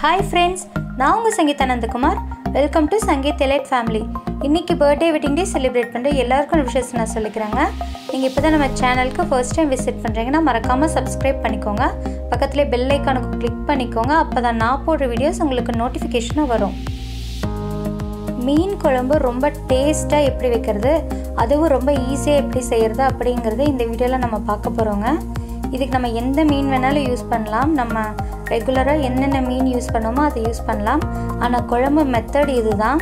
hi friends நான் உங்கள் Sangeetha Nandakumar welcome to Sangeeth elite family இன்றைக்கி பர்த்டே வெட்டிங் டே செலிப்ரேட் பண்ணுற எல்லாருக்கும் விஷயஸ் நான் சொல்லிக்கிறேங்க நீங்கள் இப்போ தான் நம்ம சேனலுக்கு ஃபர்ஸ்ட் டைம் விசிட் பண்ணுறீங்கன்னா மறக்காமல் சப்ஸ்கிரைப் பண்ணிக்கோங்க பக்கத்துலேயே பெல் ஐக்கானுக்கு கிளிக் பண்ணிக்கோங்க அப்போ தான் நான் போடுற வீடியோஸ் உங்களுக்கு நோட்டிஃபிகேஷனாக வரும் மீன் குழம்பு ரொம்ப டேஸ்ட்டாக எப்படி வைக்கிறது அதுவும் ரொம்ப ஈஸியாக எப்படி செய்கிறது அப்படிங்கிறத இந்த வீடியோவில் நம்ம பார்க்க போகிறோங்க இதுக்கு நம்ம எந்த மீன் வேணாலும் யூஸ் பண்ணலாம் நம்ம ரெகுலராக என்னென்ன மீன் யூஸ் பண்ணோமோ அதை யூஸ் பண்ணலாம் ஆனால் குழம்பு மெத்தட் இதுதான்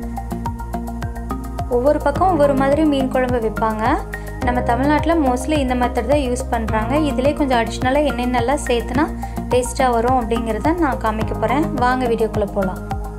ஒவ்வொரு பக்கம் ஒவ்வொரு மாதிரி மீன் குழம்பு வைப்பாங்க நம்ம தமிழ்நாட்டில் மோஸ்ட்லி இந்த மெத்தட் தான் யூஸ் பண்ணுறாங்க இதிலே கொஞ்சம் அடிஷ்னலாக என்னென்னலாம் சேர்த்துனா டேஸ்ட்டாக வரும் அப்படிங்கிறத நான் காமிக்க போகிறேன் வாங்க வீடியோக்குள்ளே போகலாம்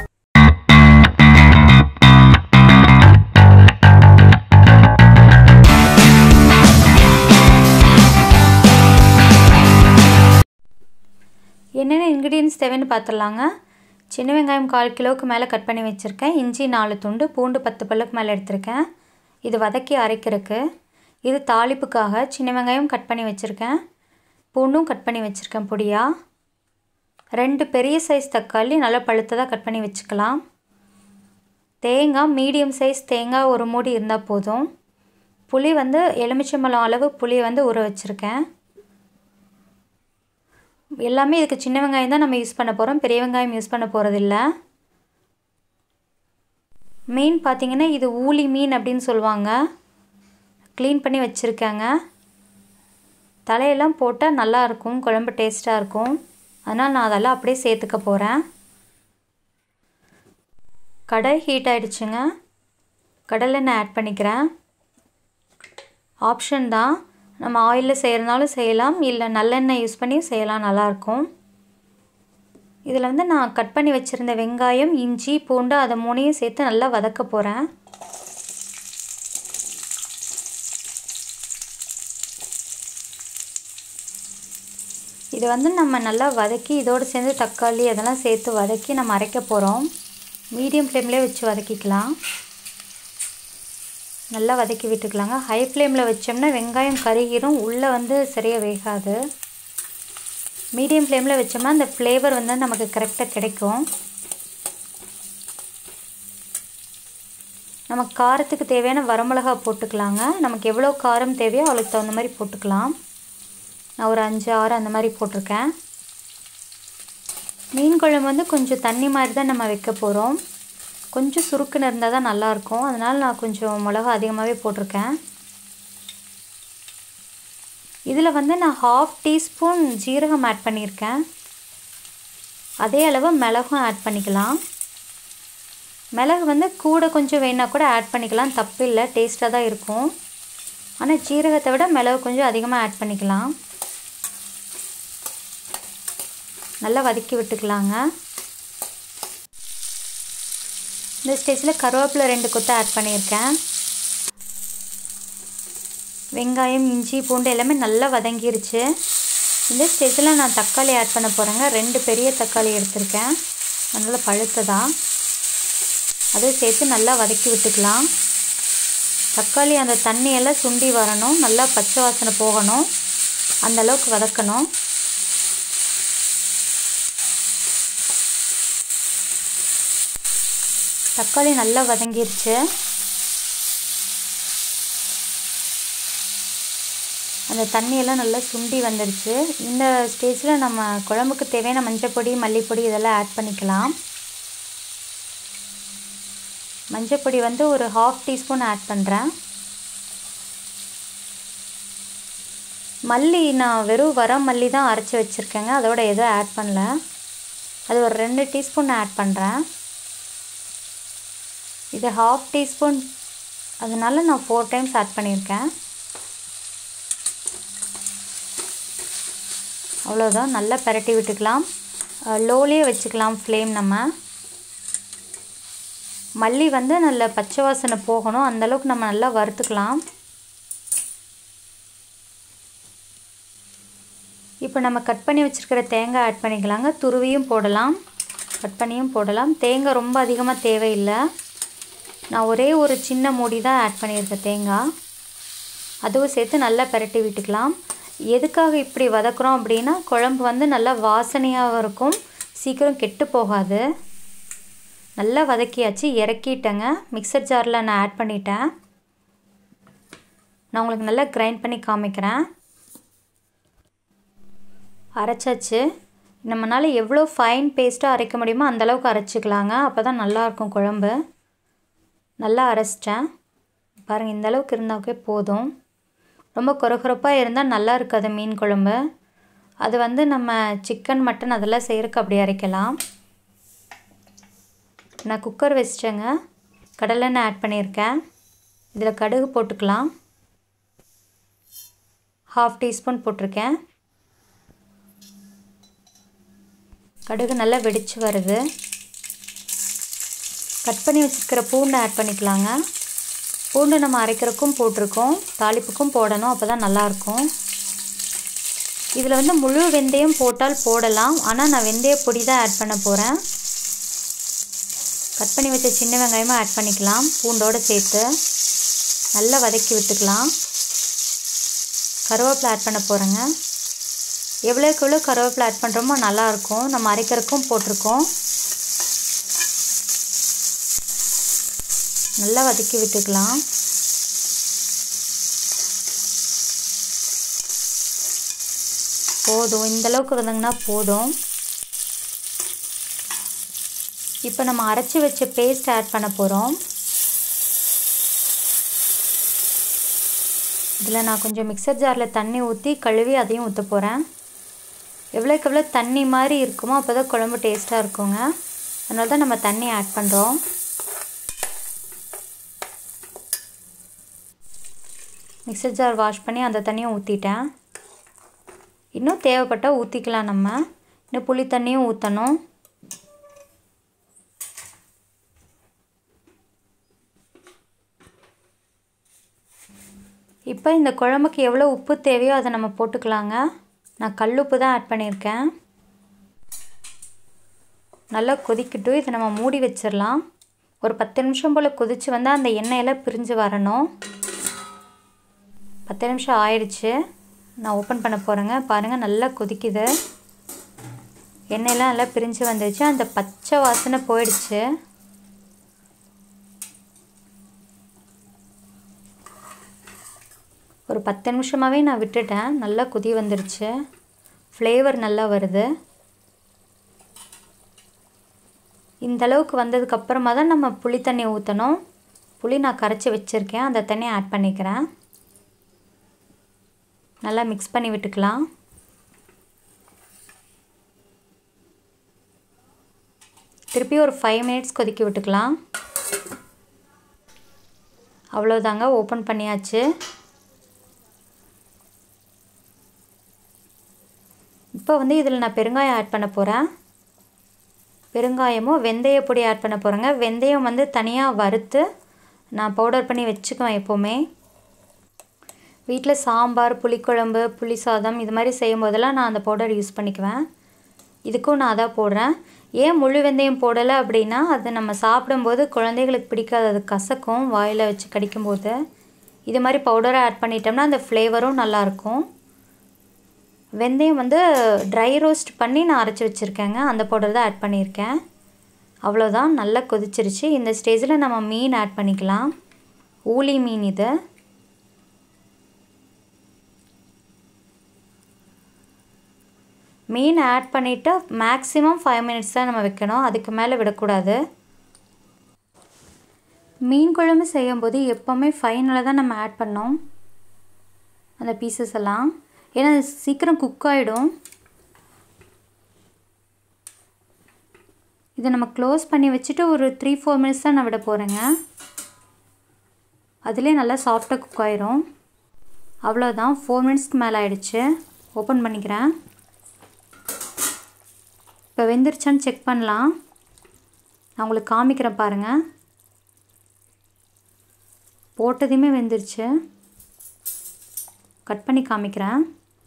என்னென்ன இன்க்ரீடியன்ஸ் தேவைன்னு பார்த்துடலாங்க சின்ன வெங்காயம் கால் கிலோவுக்கு மேலே கட் பண்ணி வச்சுருக்கேன் இஞ்சி நாலு துண்டு பூண்டு பத்து பல்லுக்கு மேலே எடுத்திருக்கேன் இது வதக்கி அரைக்கிறதுக்கு இது தாளிப்புக்காக சின்ன வெங்காயம் கட் பண்ணி வச்சுருக்கேன் பூண்டும் கட் பண்ணி வச்சுருக்கேன் பொடியாக ரெண்டு பெரிய சைஸ் தக்காளி நல்லா பழுத்ததாக கட் பண்ணி வச்சுக்கலாம் தேங்காய் மீடியம் சைஸ் தேங்காய் ஒரு மூடி இருந்தால் போதும் புளி வந்து எலுமிச்சம்பழம் அளவு புளியை வந்து ஊற வச்சுருக்கேன் எல்லாமே இதுக்கு சின்ன வெங்காயம் தான் நம்ம யூஸ் பண்ண போகிறோம் பெரிய வெங்காயம் யூஸ் பண்ண போகிறதில்ல மீன் பார்த்திங்கன்னா இது ஊலி மீன் அப்படின்னு சொல்லுவாங்க க்ளீன் பண்ணி வச்சுருக்கேங்க தலையெல்லாம் போட்டால் நல்லாயிருக்கும் குழம்பு டேஸ்ட்டாக இருக்கும் அதனால் நான் அதெல்லாம் அப்படியே சேர்த்துக்க போகிறேன் கடை ஹீட் ஆகிடுச்சுங்க கடலை நான் ஆட் பண்ணிக்கிறேன் ஆப்ஷன் தான் நம்ம ஆயிலில் செய்கிறனாலும் செய்யலாம் இல்லை நல்லெண்ணெய் யூஸ் பண்ணியும் செய்யலாம் நல்லாயிருக்கும் இதில் வந்து நான் கட் பண்ணி வச்சுருந்த வெங்காயம் இஞ்சி பூண்டு அதை மூணையும் சேர்த்து நல்லா வதக்க போகிறேன் இது வந்து நம்ம நல்லா வதக்கி இதோடு சேர்ந்து தக்காளி அதெல்லாம் சேர்த்து வதக்கி நம்ம அரைக்க போகிறோம் மீடியம் ஃப்ளேம்லேயே வச்சு வதக்கிக்கலாம் நல்லா வதக்கி விட்டுக்கலாங்க ஹை ஃப்ளேமில் வச்சோம்னா வெங்காயம் கருகிரும் உள்ளே வந்து சரியாக வேகாது மீடியம் ஃப்ளேமில் வச்சோம்னா அந்த ஃப்ளேவர் வந்து நமக்கு கரெக்டாக கிடைக்கும் நம்ம காரத்துக்கு தேவையான வரமிளகா போட்டுக்கலாங்க நமக்கு எவ்வளோ காரம் தேவையோ அவளுக்கு தகுந்த மாதிரி போட்டுக்கலாம் நான் ஒரு அஞ்சு ஆறு அந்த மாதிரி போட்டிருக்கேன் மீன் குழம்பு வந்து கொஞ்சம் தண்ணி மாதிரி தான் நம்ம வைக்க போகிறோம் கொஞ்சம் சுருக்குன்னு இருந்தால் தான் நல்லாயிருக்கும் அதனால் நான் கொஞ்சம் மிளகா அதிகமாகவே போட்டிருக்கேன் இதில் வந்து நான் ஹாஃப் டீஸ்பூன் ஜீரகம் ஆட் பண்ணியிருக்கேன் அதே அளவு மிளகும் ஆட் பண்ணிக்கலாம் மிளகு வந்து கூட கொஞ்சம் வேணால் கூட ஆட் பண்ணிக்கலாம் தப்பு இல்லை டேஸ்ட்டாக தான் இருக்கும் ஆனால் ஜீரகத்தை விட மிளகு கொஞ்சம் அதிகமாக ஆட் பண்ணிக்கலாம் நல்லா வதக்கி விட்டுக்கலாங்க இந்த ஸ்டேஜில் கருவேப்பிலை ரெண்டு கொத்து ஆட் பண்ணியிருக்கேன் வெங்காயம் இஞ்சி பூண்டு எல்லாமே நல்லா வதங்கிருச்சு இந்த ஸ்டேஜில் நான் தக்காளி ஆட் பண்ண போகிறேங்க ரெண்டு பெரிய தக்காளி எடுத்திருக்கேன் நல்லா பழுத்ததாக அதை சேர்த்து நல்லா வதக்கி விட்டுக்கலாம் தக்காளி அந்த தண்ணியெல்லாம் சுண்டி வரணும் நல்லா பச்சை வாசனை போகணும் அந்தளவுக்கு வதக்கணும் தக்காளி நல்லா வதங்கிருச்சு அந்த தண்ணியெல்லாம் நல்லா சுண்டி வந்துடுச்சு இந்த ஸ்டேஜில் நம்ம குழம்புக்கு தேவையான மஞ்சப்பொடி மல்லிப்பொடி இதெல்லாம் ஆட் பண்ணிக்கலாம் மஞ்சப்பொடி வந்து ஒரு ஹாஃப் டீஸ்பூன் ஆட் பண்ணுறேன் மல்லி நான் வெறும் வர மல்லி தான் அரைச்சி வச்சுருக்கேங்க அதோட எதுவும் ஆட் பண்ணல அது ஒரு ரெண்டு டீஸ்பூன் ஆட் பண்ணுறேன் இது ஹாஃப் டீஸ்பூன் அதனால நான் ஃபோர் டைம்ஸ் ஆட் பண்ணியிருக்கேன் அவ்வளோதான் நல்லா பரட்டி விட்டுக்கலாம் லோலேயே வச்சுக்கலாம் ஃப்ளேம் நம்ம மல்லி வந்து நல்ல பச்சை வாசனை போகணும் அந்தளவுக்கு நம்ம நல்லா வறுத்துக்கலாம் இப்போ நம்ம கட் பண்ணி வச்சுருக்கிற தேங்காய் ஆட் பண்ணிக்கலாங்க துருவியும் போடலாம் கட் பண்ணியும் போடலாம் தேங்காய் ரொம்ப அதிகமாக தேவையில்லை நான் ஒரே ஒரு சின்ன மூடி தான் ஆட் பண்ணியிருக்கேன் தேங்காய் அதுவும் சேர்த்து நல்லா பரட்டி விட்டுக்கலாம் எதுக்காக இப்படி வதக்குறோம் அப்படின்னா குழம்பு வந்து நல்லா வாசனையாகவும் இருக்கும் சீக்கிரம் கெட்டு போகாது நல்லா வதக்கியாச்சு இறக்கிட்டேங்க மிக்சர் ஜாரில் நான் ஆட் பண்ணிட்டேன் நான் உங்களுக்கு நல்லா கிரைண்ட் பண்ணி காமிக்கிறேன் அரைச்சாச்சு நம்மளால் எவ்வளோ ஃபைன் பேஸ்ட்டாக அரைக்க முடியுமோ அந்தளவுக்கு அரைச்சிக்கலாங்க அப்போ தான் நல்லாயிருக்கும் குழம்பு நல்லா அரைச்சிட்டேன் பாருங்கள் இந்த அளவுக்கு இருந்தாக்கே போதும் ரொம்ப குறகுறப்பாக இருந்தால் நல்லா இருக்காது மீன் குழம்பு அது வந்து நம்ம சிக்கன் மட்டன் அதெல்லாம் செய்கிறக்கு அப்படி அரைக்கலாம் நான் குக்கர் வச்சிட்டேங்க கடலெண்ணெய் ஆட் பண்ணியிருக்கேன் இதில் கடுகு போட்டுக்கலாம் ஹாஃப் டீஸ்பூன் போட்டிருக்கேன் கடுகு நல்லா வெடித்து வருது கட் பண்ணி வச்சுருக்கிற பூண்டு ஆட் பண்ணிக்கலாங்க பூண்டு நம்ம அரைக்கிறக்கும் போட்டிருக்கோம் தாளிப்புக்கும் போடணும் அப்போ தான் நல்லாயிருக்கும் இதில் வந்து முழு வெந்தயம் போட்டால் போடலாம் ஆனால் நான் வெந்தய பொடி தான் ஆட் பண்ண போகிறேன் கட் பண்ணி வச்ச சின்ன வெங்காயமும் ஆட் பண்ணிக்கலாம் பூண்டோடு சேர்த்து நல்லா வதக்கி விட்டுக்கலாம் கருவேப்பிலை ஆட் பண்ண போகிறேங்க எவ்வளோக்கு எவ்வளோ கருவேப்பிலை ஆட் பண்ணுறோமோ நல்லாயிருக்கும் நம்ம அரைக்கிறக்கும் போட்டிருக்கோம் நல்லா வதக்கி விட்டுக்கலாம் போதும் இந்தளவுக்கு வந்தங்கன்னா போதும் இப்போ நம்ம அரைச்சி வச்ச பேஸ்ட் ஆட் பண்ண போகிறோம் இதில் நான் கொஞ்சம் மிக்சர் ஜாரில் தண்ணி ஊற்றி கழுவி அதையும் ஊற்ற போகிறேன் எவ்வளோக்கு எவ்வளோ தண்ணி மாதிரி இருக்குமோ அப்போ தான் குழம்பு டேஸ்ட்டாக இருக்குங்க அதனால தான் நம்ம தண்ணி ஆட் பண்ணுறோம் மிக்சர் ஜார் வாஷ் பண்ணி அந்த தண்ணியும் ஊற்றிட்டேன் இன்னும் தேவைப்பட்டால் ஊற்றிக்கலாம் நம்ம இன்னும் புளி தண்ணியும் ஊற்றணும் இப்போ இந்த குழம்புக்கு எவ்வளோ உப்பு தேவையோ அதை நம்ம போட்டுக்கலாங்க நான் கல்லுப்பு தான் ஆட் பண்ணியிருக்கேன் நல்லா கொதிக்கட்டும் இதை நம்ம மூடி வச்சிடலாம் ஒரு பத்து நிமிஷம் போல் கொதித்து வந்தால் அந்த எண்ணெயெல்லாம் பிரிஞ்சு வரணும் பத்து நிமிஷம் ஆயிடுச்சு நான் ஓப்பன் பண்ண போகிறேங்க பாருங்கள் நல்லா கொதிக்குது எண்ணெயெல்லாம் நல்லா பிரிஞ்சு வந்துடுச்சு அந்த பச்சை வாசனை போயிடுச்சு ஒரு பத்து நிமிஷமாகவே நான் விட்டுட்டேன் நல்லா கொதி வந்துடுச்சு ஃப்ளேவர் நல்லா வருது இந்த அளவுக்கு வந்ததுக்கப்புறமா தான் நம்ம புளி தண்ணி ஊற்றணும் புளி நான் கரைச்சி வச்சுருக்கேன் அந்த தண்ணியை ஆட் பண்ணிக்கிறேன் நல்லா மிக்ஸ் பண்ணி விட்டுக்கலாம் திருப்பி ஒரு ஃபைவ் மினிட்ஸ் கொதிக்க விட்டுக்கலாம் அவ்வளோதாங்க ஓப்பன் பண்ணியாச்சு இப்போ வந்து இதில் நான் பெருங்காயம் ஆட் பண்ண போகிறேன் பெருங்காயமும் வெந்தய பொடி ஆட் பண்ண போகிறேங்க வெந்தயம் வந்து தனியாக வறுத்து நான் பவுடர் பண்ணி வச்சுக்குவேன் எப்போவுமே வீட்டில் சாம்பார் புளிக்குழம்பு புளி சாதம் இது மாதிரி செய்யும் போதெல்லாம் நான் அந்த பவுடர் யூஸ் பண்ணிக்குவேன் இதுக்கும் நான் அதான் போடுறேன் ஏன் முழு வெந்தயம் போடலை அப்படின்னா அது நம்ம சாப்பிடும்போது குழந்தைகளுக்கு பிடிக்காது அது கசக்கும் வாயில் வச்சு கடிக்கும்போது இது மாதிரி பவுடரை ஆட் பண்ணிட்டோம்னா அந்த ஃப்ளேவரும் நல்லாயிருக்கும் வெந்தயம் வந்து ட்ரை ரோஸ்ட் பண்ணி நான் அரைச்சி வச்சுருக்கேங்க அந்த பவுடர் தான் ஆட் பண்ணியிருக்கேன் அவ்வளோதான் நல்லா கொதிச்சிருச்சு இந்த ஸ்டேஜில் நம்ம மீன் ஆட் பண்ணிக்கலாம் ஊளி மீன் இது மீன் ஆட் பண்ணிவிட்டு மேக்ஸிமம் ஃபைவ் மினிட்ஸ் தான் நம்ம வைக்கணும் அதுக்கு மேலே விடக்கூடாது மீன் குழம்பு செய்யும்போது எப்போவுமே ஃபைனலாக தான் நம்ம ஆட் பண்ணோம் அந்த பீசஸ் எல்லாம் ஏன்னா அது சீக்கிரம் குக் ஆகிடும் இதை நம்ம க்ளோஸ் பண்ணி வச்சுட்டு ஒரு த்ரீ ஃபோர் மினிட்ஸ் தான் நான் விட போகிறேங்க அதுலேயே நல்லா சாஃப்டாக குக் ஆயிரும் அவ்வளோதான் ஃபோர் மினிட்ஸ்க்கு மேலே ஆயிடுச்சு ஓப்பன் பண்ணிக்கிறேன் இப்போ வெந்துருச்சான்னு செக் பண்ணலாம் நான் உங்களுக்கு காமிக்கிறேன் பாருங்கள் போட்டதையுமே வெந்துருச்சு கட் பண்ணி காமிக்கிறேன்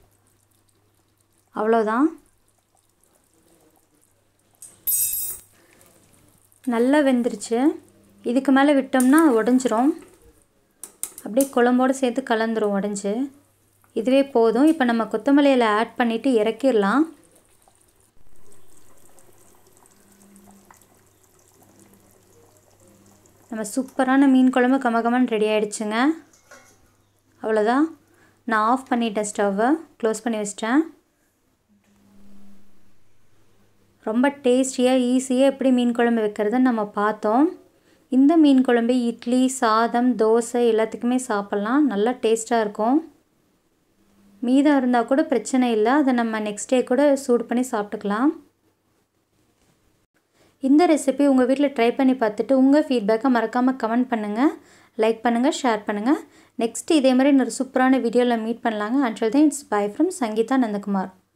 அவ்வளோதான் நல்லா வெந்துருச்சு இதுக்கு மேலே விட்டோம்னா உடஞ்சிரும் அப்படியே குழம்போடு சேர்த்து கலந்துரும் உடஞ்சி இதுவே போதும் இப்போ நம்ம கொத்தமல்லியில் ஆட் பண்ணிவிட்டு இறக்கிடலாம் நம்ம சூப்பரான மீன் குழம்பு கமகமன்னு ரெடி ஆகிடுச்சுங்க அவ்வளோதான் நான் ஆஃப் பண்ணிட்டேன் ஸ்டவ்வை க்ளோஸ் பண்ணி வச்சிட்டேன் ரொம்ப டேஸ்டியாக ஈஸியாக எப்படி மீன் குழம்பு வைக்கிறதுன்னு நம்ம பார்த்தோம் இந்த மீன் குழம்பு இட்லி சாதம் தோசை எல்லாத்துக்குமே சாப்பிட்லாம் நல்லா டேஸ்ட்டாக இருக்கும் மீதம் இருந்தால் கூட பிரச்சனை இல்லை அதை நம்ம நெக்ஸ்ட் டே கூட சூடு பண்ணி சாப்பிட்டுக்கலாம் இந்த ரெசிபி உங்கள் வீட்டில் ட்ரை பண்ணி பார்த்துட்டு உங்கள் ஃபீட்பேக்கை மறக்காமல் கமெண்ட் பண்ணுங்கள் லைக் பண்ணுங்கள் ஷேர் பண்ணுங்கள் நெக்ஸ்ட் இதே மாதிரி இன்னொரு சூப்பரான வீடியோவில் மீட் பண்ணலாங்க அன்டில் தான் it's bye from Sangeetha Nandakumar